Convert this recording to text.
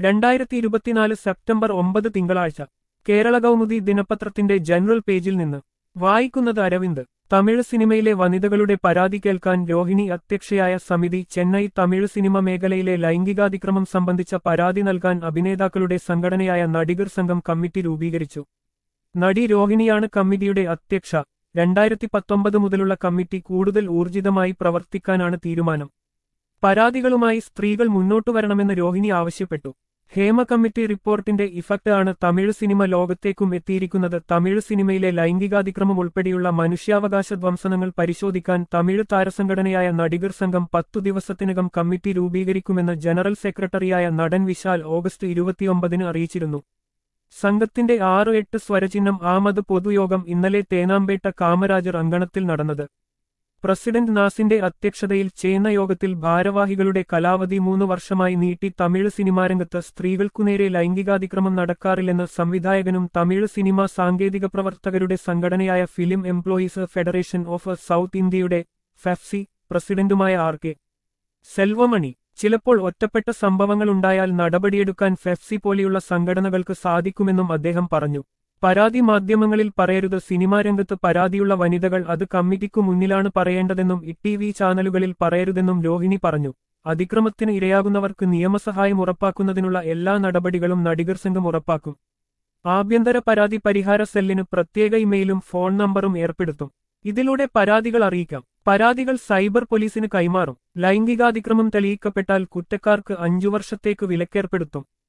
രണ്ടായിരത്തി ഇരുപത്തിനാല് സെപ്റ്റംബർ ഒമ്പത് തിങ്കളാഴ്ച കേരള കൗമുദി ദിനപത്രത്തിന്റെ ജനറൽ പേജിൽ നിന്ന് വായിക്കുന്നത് അരവിന്ദ് തമിഴ് സിനിമയിലെ വനിതകളുടെ പരാതി കേൾക്കാൻ രോഹിണി അധ്യക്ഷയായ സമിതി ചെന്നൈ തമിഴ് സിനിമ മേഖലയിലെ ലൈംഗികാതിക്രമം സംബന്ധിച്ച പരാതി നൽകാൻ അഭിനേതാക്കളുടെ സംഘടനയായ നടികർ സംഘം കമ്മിറ്റി രൂപീകരിച്ചു നടി രോഹിണിയാണ് കമ്മിറ്റിയുടെ അധ്യക്ഷ രണ്ടായിരത്തി പത്തൊമ്പത് മുതലുള്ള കമ്മിറ്റി കൂടുതൽ ഊർജിതമായി പ്രവർത്തിക്കാനാണ് തീരുമാനം പരാതികളുമായി സ്ത്രീകൾ മുന്നോട്ടു വരണമെന്ന് രോഹിണി ആവശ്യപ്പെട്ടു ഹേമ കമ്മിറ്റി റിപ്പോർട്ടിന്റെ ഇഫക്റ്റ് ആണ് തമിഴ് സിനിമ ലോകത്തേക്കും എത്തിയിരിക്കുന്നത് തമിഴ് സിനിമയിലെ ലൈംഗികാതിക്രമം ഉൾപ്പെടെയുള്ള മനുഷ്യാവകാശ ധ്വംസനങ്ങൾ പരിശോധിക്കാൻ തമിഴ് താരസംഘടനയായ നടികർ സംഘം പത്തു ദിവസത്തിനകം കമ്മിറ്റി രൂപീകരിക്കുമെന്ന് ജനറൽ സെക്രട്ടറിയായ നടൻ വിശാൽ ഓഗസ്റ്റ് ഇരുപത്തിയൊമ്പതിന് അറിയിച്ചിരുന്നു സംഘത്തിന്റെ ആറ് എട്ട് സ്വരചിഹ്നം ആമത് പൊതുയോഗം ഇന്നലെ തേനാമ്പേട്ട കാമരാജർ അങ്കണത്തിൽ നടന്നത് പ്രസിഡന്റ് നാസിന്റെ അധ്യക്ഷതയിൽ ചേന്ന യോഗത്തിൽ ഭാരവാഹികളുടെ കലാവധി മൂന്ന് വർഷമായി നീട്ടി തമിഴ് സിനിമാരംഗത്ത് സ്ത്രീകൾക്കുനേരെ ലൈംഗികാതിക്രമം നടക്കാറില്ലെന്ന് സംവിധായകനും തമിഴ് സിനിമാ സാങ്കേതിക പ്രവർത്തകരുടെ സംഘടനയായ film employees federation of south ഇന്ത്യയുടെ ഫെഫ്സി പ്രസിഡന്റുമായ ആർ കെ സെൽവമണി ചിലപ്പോൾ ഒറ്റപ്പെട്ട സംഭവങ്ങളുണ്ടായാൽ നടപടിയെടുക്കാൻ ഫെഫ്സി പോലെയുള്ള സംഘടനകൾക്ക് സാധിക്കുമെന്നും അദ്ദേഹം പറഞ്ഞു പരാതി മാധ്യമങ്ങളിൽ പറയരുത് സിനിമാ രംഗത്ത് പരാതിയുള്ള വനിതകൾ അത് കമ്മിറ്റിക്കു മുന്നിലാണ് പറയേണ്ടതെന്നും ഇ വി ചാനലുകളിൽ പറയരുതെന്നും രോഹിണി പറഞ്ഞു അതിക്രമത്തിന് ഇരയാകുന്നവർക്ക് നിയമസഹായം ഉറപ്പാക്കുന്നതിനുള്ള എല്ലാ നടപടികളും നടികർ സംഘം ഉറപ്പാക്കും ആഭ്യന്തര പരാതി പരിഹാര സെല്ലിന് പ്രത്യേക ഇമെയിലും ഫോൺ നമ്പറും ഏർപ്പെടുത്തും ഇതിലൂടെ പരാതികൾ അറിയിക്കാം പരാതികൾ സൈബർ പോലീസിന് കൈമാറും ലൈംഗികാതിക്രമം തെളിയിക്കപ്പെട്ടാൽ കുറ്റക്കാർക്ക് അഞ്ചു വർഷത്തേക്ക് വിലക്കേർപ്പെടുത്തും